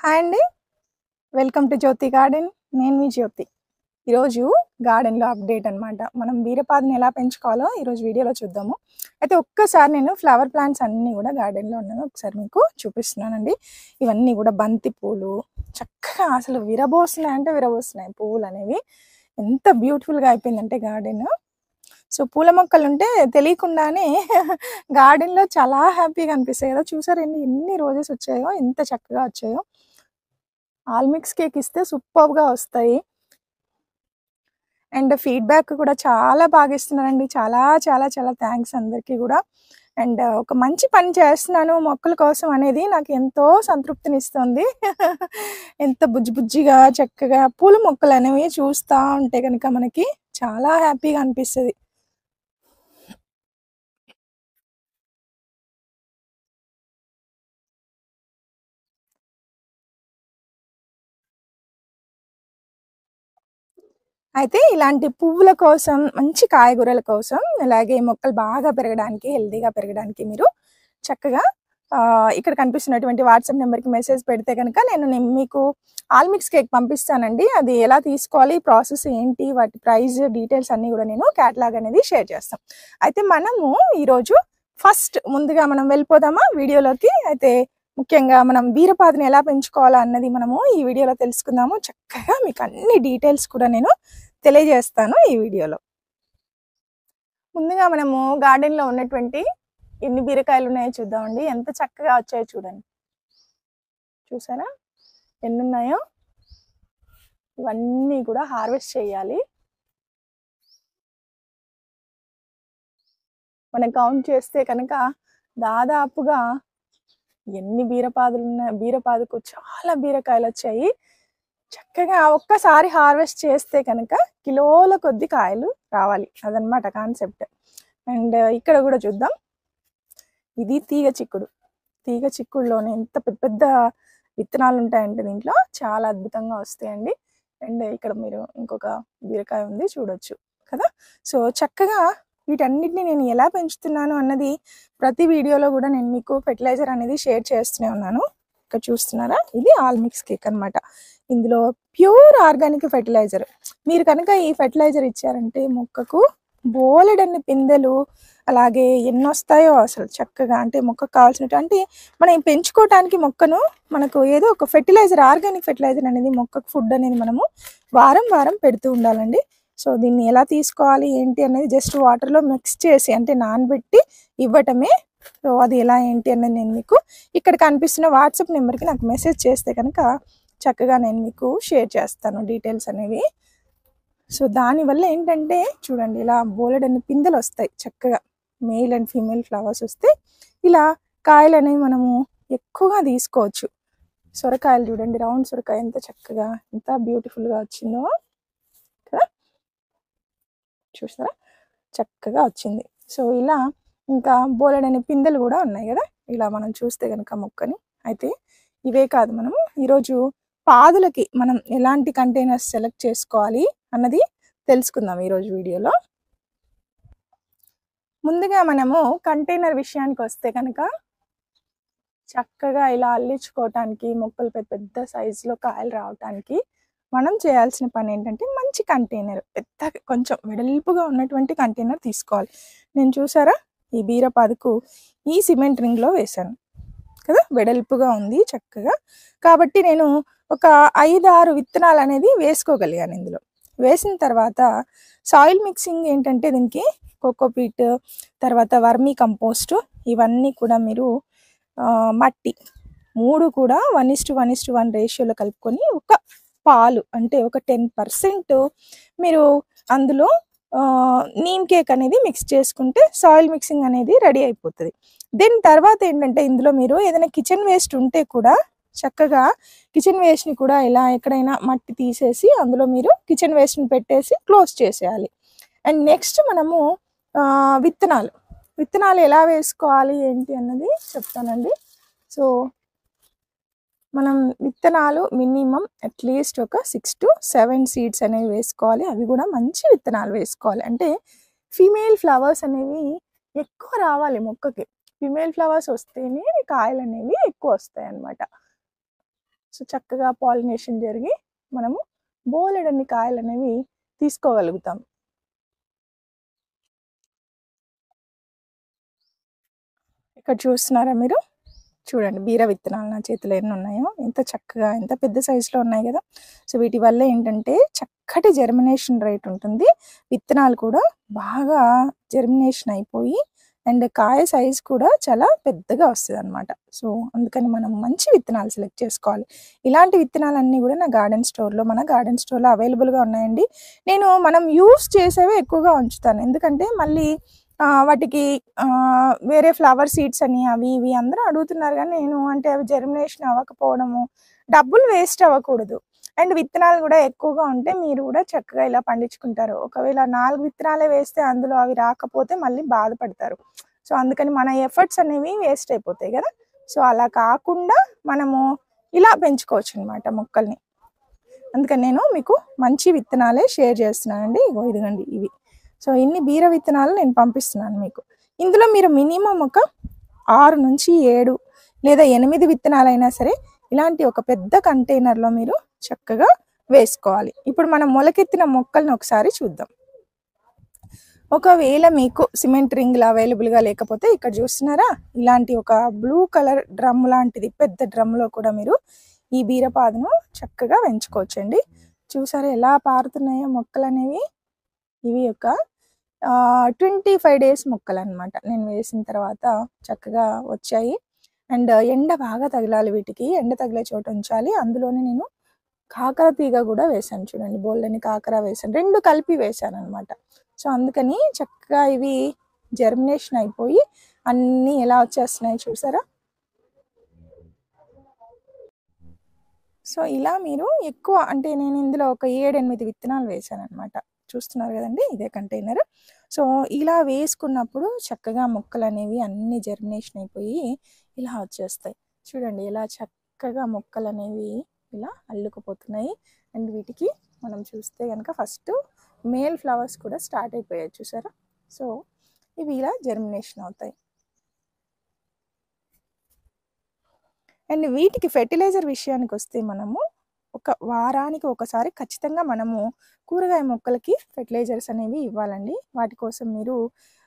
hi అండి welcome to Jyothi garden నేను మీ జ్యోతి ఈరోజు గార్డెన్లో అప్డేట్ అన్నమాట మనం బీరపాదిని ఎలా పెంచుకోవాలో ఈరోజు వీడియోలో చూద్దాము అయితే ఒక్కసారి నేను ఫ్లవర్ ప్లాంట్స్ అన్నీ కూడా గార్డెన్లో ఉన్నాను ఒకసారి మీకు చూపిస్తున్నానండి ఇవన్నీ కూడా బంతి పూలు చక్కగా అసలు విరబోస్తున్నాయి అంటే విరబోస్తున్నాయి పువ్వులు అనేవి ఎంత బ్యూటిఫుల్గా అయిపోయిందంటే గార్డెన్ సో పూల మొక్కలు ఉంటే తెలియకుండానే గార్డెన్లో చాలా హ్యాపీగా అనిపిస్తాయి కదా చూసారు ఎన్ని ఎన్ని రోజెస్ వచ్చాయో ఎంత చక్కగా వచ్చాయో ఆల్మిక్స్ కేక్ ఇస్తే సూపర్గా వస్తాయి అండ్ ఫీడ్బ్యాక్ కూడా చాలా బాగా ఇస్తున్నారండి చాలా చాలా చాలా థ్యాంక్స్ అందరికీ కూడా అండ్ ఒక మంచి పని చేస్తున్నాను మొక్కల కోసం అనేది నాకు ఎంతో సంతృప్తినిస్తుంది ఎంత బుజ్జి బుజ్జిగా చక్కగా పూల మొక్కలు అనేవి చూస్తూ ఉంటే కనుక మనకి చాలా హ్యాపీగా అనిపిస్తుంది అయితే ఇలాంటి పువ్వుల కోసం మంచి కాయగూరల కోసం అలాగే మొక్కలు బాగా పెరగడానికి హెల్తీగా పెరగడానికి మీరు చక్కగా ఆ, ఇక్కడ కనిపిస్తున్నటువంటి వాట్సాప్ నెంబర్కి మెసేజ్ పెడితే కనుక నేను నే- మీకు ఆల్మిక్స్ కేక్ పంపిస్తానండి అది ఎలా తీసుకోవాలి ప్రాసెస్ ఏంటి వాటి ప్రైస్ డీటెయిల్స్ అన్నీ కూడా నేను క్యాటలాగ్ అనేది షేర్ చేస్తాం అయితే మనము ఈరోజు ఫస్ట్ ముందుగా మనం వెళ్ళిపోదామా వీడియోలోకి అయితే ముఖ్యంగా మనం బీరపాదిని ఎలా పెంచుకోవాలా అన్నది మనము ఈ వీడియోలో తెలుసుకుందాము చక్కగా మీకు అన్ని డీటెయిల్స్ కూడా నేను తెలియజేస్తాను ఈ వీడియోలో ముందుగా మనము గార్డెన్ లో ఉన్నటువంటి ఎన్ని బీరకాయలు ఉన్నాయో చూద్దామండి ఎంత చక్కగా వచ్చాయో చూడండి చూసారా ఎన్ని ఉన్నాయో ఇవన్నీ కూడా హార్వెస్ట్ చేయాలి మనం కౌంట్ చేస్తే కనుక దాదాపుగా ఎన్ని బీరపాదులు ఉన్నాయి బీరపాదుకు చాలా బీరకాయలు వచ్చాయి చక్కగా ఒక్కసారి హార్వెస్ట్ చేస్తే కనుక కిలోల కొద్ది కాయలు రావాలి అదనమాట కాన్సెప్ట్ అండ్ ఇక్కడ కూడా చూద్దాం ఇది తీగ చిక్కుడు తీగ చిక్కుడులోనే ఎంత పెద్ద పెద్ద విత్తనాలు ఉంటాయంటే దీంట్లో చాలా అద్భుతంగా వస్తాయండి అండ్ ఇక్కడ మీరు ఇంకొక బీరకాయ ఉంది చూడొచ్చు కదా సో చక్కగా వీటన్నిటిని నేను ఎలా పెంచుతున్నాను అన్నది ప్రతి వీడియోలో కూడా నేను మీకు ఫెర్టిలైజర్ అనేది షేర్ చేస్తూనే ఉన్నాను ఇక్కడ చూస్తున్నారా ఇది ఆల్మిక్స్ కేక్ అన్నమాట ఇందులో ప్యూర్ ఆర్గానిక్ ఫెర్టిలైజర్ మీరు కనుక ఈ ఫెర్టిలైజర్ ఇచ్చారంటే మొక్కకు బోలెడన్ని పిందెలు అలాగే ఎన్ని వస్తాయో అసలు చక్కగా అంటే మొక్కకు కావాల్సినట్టు అంటే మనం పెంచుకోవటానికి మొక్కను మనకు ఏదో ఒక ఫెర్టిలైజర్ ఆర్గానిక్ ఫెర్టిలైజర్ అనేది మొక్కకు ఫుడ్ అనేది మనము వారం వారం పెడుతూ ఉండాలండి సో దీన్ని ఎలా తీసుకోవాలి ఏంటి అనేది జస్ట్ వాటర్లో మిక్స్ చేసి అంటే నానబెట్టి ఇవ్వటమే సో అది ఎలా ఏంటి అనేది నేను మీకు ఇక్కడ కనిపిస్తున్న వాట్సాప్ నెంబర్కి నాకు మెసేజ్ చేస్తే కనుక చక్కగా నేను మీకు షేర్ చేస్తాను డీటెయిల్స్ అనేవి సో దానివల్ల ఏంటంటే చూడండి ఇలా బోలెడన్ని పిందెలు వస్తాయి చక్కగా మేల్ అండ్ ఫీమేల్ ఫ్లవర్స్ వస్తే ఇలా కాయలు అనేవి మనము ఎక్కువగా తీసుకోవచ్చు సొరకాయలు చూడండి రౌండ్ సొరకాయ ఎంత చక్కగా ఎంత బ్యూటిఫుల్గా వచ్చిందో కదా చూస్తారా చక్కగా వచ్చింది సో ఇలా ఇంకా బోలెడని పిందెలు కూడా ఉన్నాయి కదా ఇలా మనం చూస్తే కనుక మొక్కని అయితే ఇవే కాదు మనం ఈరోజు పాదులకి మనం ఎలాంటి కంటైనర్స్ సెలెక్ట్ చేసుకోవాలి అన్నది తెలుసుకుందాం ఈరోజు వీడియోలో ముందుగా మనము కంటైనర్ విషయానికి వస్తే కనుక చక్కగా ఇలా అల్లించుకోవటానికి మొక్కలు పెద్ద పెద్ద సైజులో కాయలు రావటానికి మనం చేయాల్సిన పని ఏంటంటే మంచి కంటైనర్ పెద్ద కొంచెం వెడల్పుగా ఉన్నటువంటి కంటైనర్ తీసుకోవాలి నేను చూసారా ఈ బీరపాదుకు ఈ సిమెంట్ రింగ్లో వేశాను కదా వెడల్పుగా ఉంది చక్కగా కాబట్టి నేను ఒక ఐదు ఆరు విత్తనాలు అనేది వేసుకోగలిగాను ఇందులో వేసిన తర్వాత సాయిల్ మిక్సింగ్ ఏంటంటే దీనికి కోకోపీట్ తర్వాత వర్మీ కంపోస్ట్ ఇవన్నీ కూడా మీరు ఆ, మట్టి మూడు కూడా one is to one is to one రేషియోలో కలుపుకొని ఒక పాలు అంటే ఒక టెన్ పర్సెంట్ మీరు అందులో ఆ, నీమ్ కేక్ అనేది మిక్స్ చేసుకుంటే సాయిల్ మిక్సింగ్ అనేది రెడీ అయిపోతుంది దెన్ తర్వాత ఏంటంటే ఇందులో మీరు ఏదైనా కిచెన్ వేస్ట్ ఉంటే కూడా చక్కగా కిచెన్ వేస్ట్ని కూడా ఇలా ఎక్కడైనా మట్టి తీసేసి అందులో మీరు కిచెన్ వేస్ట్ని పెట్టేసి క్లోజ్ చేసేయాలి అండ్ నెక్స్ట్ మనము ఆ, విత్తనాలు విత్తనాలు ఎలా వేసుకోవాలి ఏంటి అన్నది చెప్తానండి సో మనం విత్తనాలు మినిమం అట్లీస్ట్ ఒక సిక్స్ టు సెవెన్ సీడ్స్ అనేవి వేసుకోవాలి అవి కూడా మంచి విత్తనాలు వేసుకోవాలి అంటే ఫీమేల్ ఫ్లవర్స్ అనేవి ఎక్కువ రావాలి మొక్కకి ఫీమేల్ ఫ్లవర్స్ వస్తేనే కాయలు అనేవి ఎక్కువ వస్తాయి అన్నమాట సో చక్కగా పాలినేషన్ జరిగి మనము బోలెడన్ని కాయలు అనేవి తీసుకోగలుగుతాం ఇక్కడ చూస్తున్నారా మీరు చూడండి బీర విత్తనాలు నా చేతిలో ఎన్ని ఉన్నాయో ఎంత చక్కగా ఎంత పెద్ద సైజులో ఉన్నాయి కదా సో వీటి వల్ల ఏంటంటే చక్కటి జర్మినేషన్ రేట్ ఉంటుంది విత్తనాలు కూడా బాగా జర్మినేషన్ అయిపోయి అండ్ కాయ సైజ్ కూడా చాలా పెద్దగా వస్తుంది అనమాట సో అందుకని మనం మంచి విత్తనాలు సెలెక్ట్ చేసుకోవాలి ఇలాంటి విత్తనాలన్నీ కూడా నా గార్డెన్ స్టోర్లో మన గార్డెన్ స్టోర్లో అవైలబుల్గా ఉన్నాయండి నేను మనం యూస్ చేసేవే ఎక్కువగా ఉంచుతాను ఎందుకంటే మళ్ళీ ఆ, వాటికి ఆ, వేరే ఫ్లవర్ సీడ్స్ అని అవి ఇవి అందరూ అడుగుతున్నారు కానీ నేను అంటే అవి జర్మినేషన్ అవ్వకపోవడము డబ్బులు వేస్ట్ అవ్వకూడదు అండ్ విత్తనాలు కూడా ఎక్కువగా ఉంటే మీరు కూడా చక్కగా ఇలా పండించుకుంటారు ఒకవేళ నాలుగు విత్తనాలే వేస్తే అందులో అవి రాకపోతే మళ్ళీ బాధపడతారు సో అందుకని మన ఎఫర్ట్స్ అనేవి వేస్ట్ అయిపోతాయి కదా సో అలా కాకుండా మనము ఇలా పెంచుకోవచ్చు అనమాట మొక్కల్ని అందుకని నేను మీకు మంచి విత్తనాలే షేర్ చేస్తున్నానండి ఇగో ఇదిగండి ఇవి సో ఇన్ని బీర విత్తనాలు నేను పంపిస్తున్నాను మీకు ఇందులో మీరు మినిమం ఒక ఆరు నుంచి ఏడు లేదా ఎనిమిది విత్తనాలైనా సరే ఇలాంటి ఒక పెద్ద కంటైనర్లో మీరు చక్కగా వేసుకోవాలి ఇప్పుడు మనం మొలకెత్తిన మొక్కల్ని ఒకసారి చూద్దాం ఒకవేళ మీకు సిమెంట్ రింగ్లు అవైలబుల్గా లేకపోతే ఇక్కడ చూస్తున్నారా ఇలాంటి ఒక బ్లూ కలర్ డ్రమ్ లాంటిది పెద్ద డ్రమ్లో కూడా మీరు ఈ బీరపాదును చక్కగా పెంచుకోవచ్చండి చూసారా ఎలా పారుతున్నాయో మొక్కలు అనేవి ఇవి ఒక ట్వంటీ ఫైవ్ డేస్ మొక్కలు అనమాట నేను వేసిన తర్వాత చక్కగా వచ్చాయి అండ్ ఎండ బాగా తగిలాలి వీటికి ఎండ తగిలే చోట ఉంచాలి అందులోనే నేను కాకర తీగ కూడా వేశాను చూడండి బోల్డని కాకర వేశాను రెండు కలిపి వేశాను అనమాట సో అందుకని చక్కగా ఇవి జర్మినేషన్ అయిపోయి అన్నీ ఎలా వచ్చేస్తున్నాయి చూసారా సో ఇలా మీరు ఎక్కువ అంటే నేను ఇందులో ఒక ఏడెనిమిది విత్తనాలు వేశాను అనమాట చూస్తున్నారు కదండి ఇదే కంటైనర్ సో ఇలా వేసుకున్నప్పుడు చక్కగా మొక్కలు అనేవి అన్ని జర్మినేషన్ అయిపోయి ఇలా వచ్చేస్తాయి చూడండి ఇలా చక్కగా మొక్కలు అనేవి ఇలా అల్లుకుపోతున్నాయి అండ్ వీటికి మనం చూస్తే కనుక ఫస్ట్ మేల్ ఫ్లవర్స్ కూడా స్టార్ట్ అయిపోయాయి చూసారా సో ఇవి ఇలా జర్మినేషన్ అవుతాయి అండ్ వీటికి ఫెర్టిలైజర్ విషయానికి వస్తే మనము ఒక వారానికి ఒకసారి ఖచ్చితంగా మనము కూరగాయ మొక్కలకి ఫెర్టిలైజర్స్ అనేవి ఇవ్వాలండి వాటి కోసం మీరు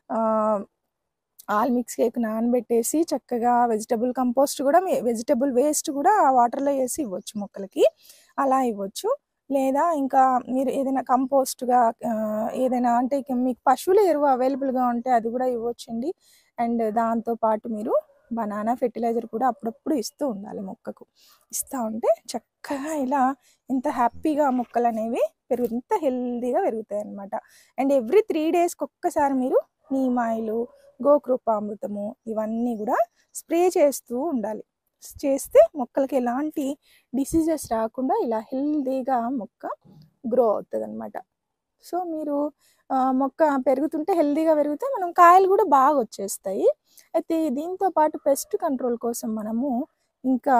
ఆల్ మిక్స్ కేక్ నానబెట్టేసి చక్కగా వెజిటబుల్ కంపోస్ట్ కూడా వెజిటబుల్ వేస్ట్ కూడా ఆ వాటర్లో వేసి ఇవ్వచ్చు మొక్కలకి అలా ఇవ్వచ్చు లేదా ఇంకా మీరు ఏదైనా కంపోస్ట్గా ఏదైనా అంటే ఇక మీకు పశువుల ఎరువు అవైలబుల్గా ఉంటే అది కూడా ఇవ్వచ్చండి అండ్ దాంతో పాటు మీరు బనానా ఫెర్టిలైజర్ కూడా అప్పుడప్పుడు ఇస్తూ ఉండాలి మొక్కకు ఇస్తూ ఉంటే చక్కగా ఇలా ఎంత హ్యాపీగా మొక్కలు అనేవి పెరుగు ఎంత హెల్దీగా పెరుగుతాయి అన్నమాట అండ్ ఎవ్రీ త్రీ డేస్కి ఒక్కసారి మీరు నీమాయిలు గోకృపామృతము ఇవన్నీ కూడా స్ప్రే చేస్తూ ఉండాలి చేస్తే మొక్కలకి ఎలాంటి డిసీజెస్ రాకుండా ఇలా హెల్దీగా మొక్క గ్రో అవుతుంది అనమాట సో మీరు ఆ, మొక్క పెరుగుతుంటే హెల్దీగా పెరిగితే మనం కాయలు కూడా బాగా వచ్చేస్తాయి అయితే దీంతో పాటు పెస్ట్ కంట్రోల్ కోసం మనము ఇంకా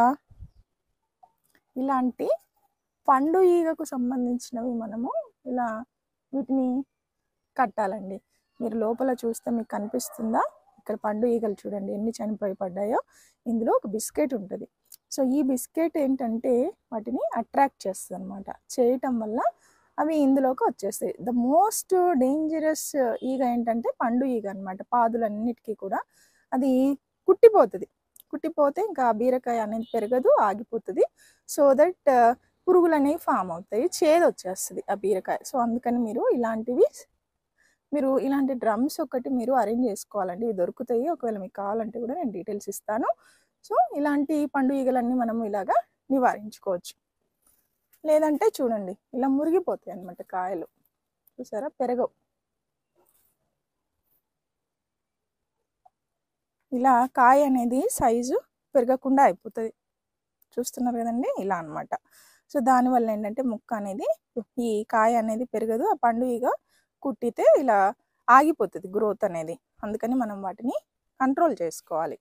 ఇలాంటి పండు ఈగకు సంబంధించినవి మనము ఇలా వీటిని కట్టాలండి మీరు లోపల చూస్తే మీకు కనిపిస్తుందా ఇక్కడ పండు ఈగలు చూడండి ఎన్ని చనిపోయి పడ్డాయో ఇందులో ఒక బిస్కెట్ ఉంటుంది సో ఈ బిస్కెట్ ఏంటంటే వాటిని అట్రాక్ట్ చేస్తుంది అనమాట చేయటం వల్ల అవి ఇందులోకి వచ్చేస్తాయి ద మోస్ట్ డేంజరస్ ఈగ ఏంటంటే పండు ఈగ అనమాట పాదులన్నిటికీ కూడా అది కుట్టిపోతుంది కుట్టిపోతే ఇంకా ఆ బీరకాయ అనేది పెరగదు ఆగిపోతుంది సో దట్ పురుగులు అనేవి ఫామ్ అవుతాయి చేదు వచ్చేస్తుంది ఆ బీరకాయ సో అందుకని మీరు ఇలాంటివి మీరు ఇలాంటి డ్రమ్స్ ఒకటి మీరు అరేంజ్ చేసుకోవాలండి ఇవి దొరుకుతాయి ఒకవేళ మీకు కావాలంటే కూడా నేను డీటెయిల్స్ ఇస్తాను సో ఇలాంటి పండు ఈగలన్నీ మనము ఇలాగా నివారించుకోవచ్చు లేదంటే చూడండి ఇలా మురిగిపోతాయి అన్నమాట కాయలు చూసారా పెరగవు ఇలా కాయ అనేది సైజు పెరగకుండా అయిపోతుంది చూస్తున్నారు కదండి ఇలా అన్నమాట సో దానివల్ల ఏంటంటే ముక్క అనేది ఈ కాయ అనేది పెరగదు ఆ పండు ఈగ కుట్టితే ఇలా ఆగిపోతుంది గ్రోత్ అనేది అందుకని మనం వాటిని కంట్రోల్ చేసుకోవాలి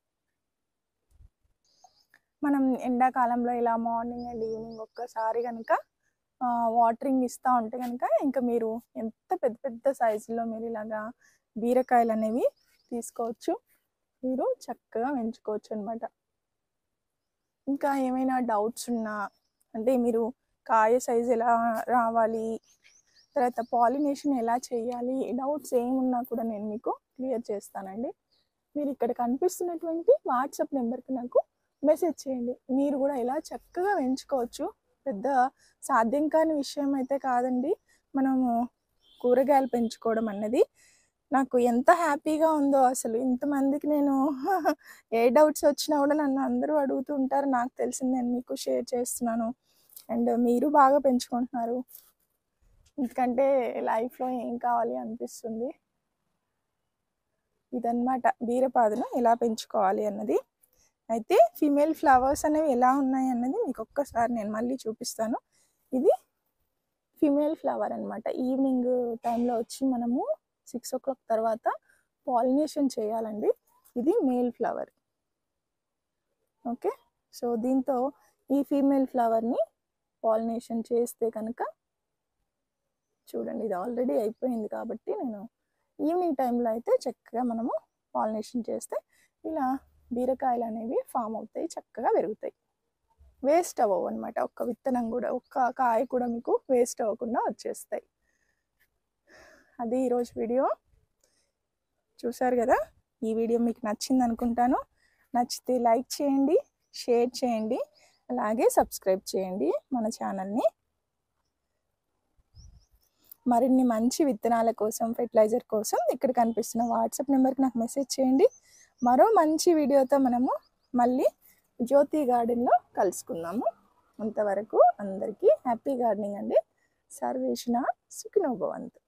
మనం ఎండాకాలంలో ఇలా మార్నింగ్ అండ్ ఈవినింగ్ ఒక్కసారి కనుక వాటరింగ్ ఇస్తూ ఉంటే కనుక ఇంకా మీరు ఎంత పెద్ద పెద్ద సైజులో మీరు ఇలాగా బీరకాయలు అనేవి తీసుకోవచ్చు మీరు చక్కగా పెంచుకోవచ్చు అనమాట ఇంకా ఏమైనా డౌట్స్ ఉన్నా అంటే మీరు కాయ సైజ్ ఎలా రావాలి తర్వాత పాలినేషన్ ఎలా చేయాలి డౌట్స్ ఏమున్నా కూడా నేను మీకు క్లియర్ చేస్తానండి మీరు ఇక్కడ కనిపిస్తున్నటువంటి వాట్సాప్ నెంబర్కి నాకు మెసేజ్ చేయండి మీరు కూడా ఇలా చక్కగా పెంచుకోవచ్చు పెద్ద సాధ్యం కాని విషయం అయితే కాదండి మనము కూరగాయలు పెంచుకోవడం అన్నది నాకు ఎంత హ్యాపీగా ఉందో అసలు ఇంతమందికి నేను ఏ డౌట్స్ వచ్చినా కూడా నన్ను అందరూ అడుగుతూ ఉంటారు నాకు తెలిసింది నేను మీకు షేర్ చేస్తున్నాను అండ్ మీరు బాగా పెంచుకుంటున్నారు ఎందుకంటే లైఫ్లో ఏం కావాలి అనిపిస్తుంది ఇదన్నమాట బీరపాదును ఎలా పెంచుకోవాలి అన్నది అయితే ఫీమేల్ ఫ్లవర్స్ అనేవి ఎలా ఉన్నాయి అన్నది మీకు ఒక్కసారి నేను మళ్ళీ చూపిస్తాను ఇది ఫీమేల్ ఫ్లవర్ అనమాట ఈవినింగ్ టైంలో వచ్చి మనము సిక్స్ ఓ క్లాక్ తర్వాత పాలినేషన్ చేయాలండి ఇది మేల్ ఫ్లవర్ ఓకే సో దీంతో ఈ ఫీమేల్ ఫ్లవర్ని పాలినేషన్ చేస్తే కనుక చూడండి ఇది ఆల్రెడీ అయిపోయింది కాబట్టి నేను ఈవినింగ్ టైంలో అయితే చక్కగా మనము పాలినేషన్ చేస్తే ఇలా బీరకాయలు అనేవి ఫామ్ అవుతాయి చక్కగా పెరుగుతాయి వేస్ట్ అవ్వవు అనమాట ఒక్క విత్తనం కూడా ఒక్క కాయ కూడా మీకు వేస్ట్ అవ్వకుండా వచ్చేస్తాయి అది ఈరోజు వీడియో చూసారు కదా ఈ వీడియో మీకు నచ్చింది అనుకుంటాను నచ్చితే లైక్ చేయండి షేర్ చేయండి అలాగే సబ్స్క్రైబ్ చేయండి మన ఛానల్ని మరిన్ని మంచి విత్తనాల కోసం ఫెర్టిలైజర్ కోసం ఇక్కడ కనిపిస్తున్న వాట్సాప్ నెంబర్కి నాకు మెసేజ్ చేయండి మరో మంచి వీడియోతో మనము మళ్ళీ జ్యోతి గార్డెన్లో కలుసుకుందాము అంతవరకు అందరికీ హ్యాపీ గార్డెనింగ్ అండి సర్వేషణ సుఖినోభవంతు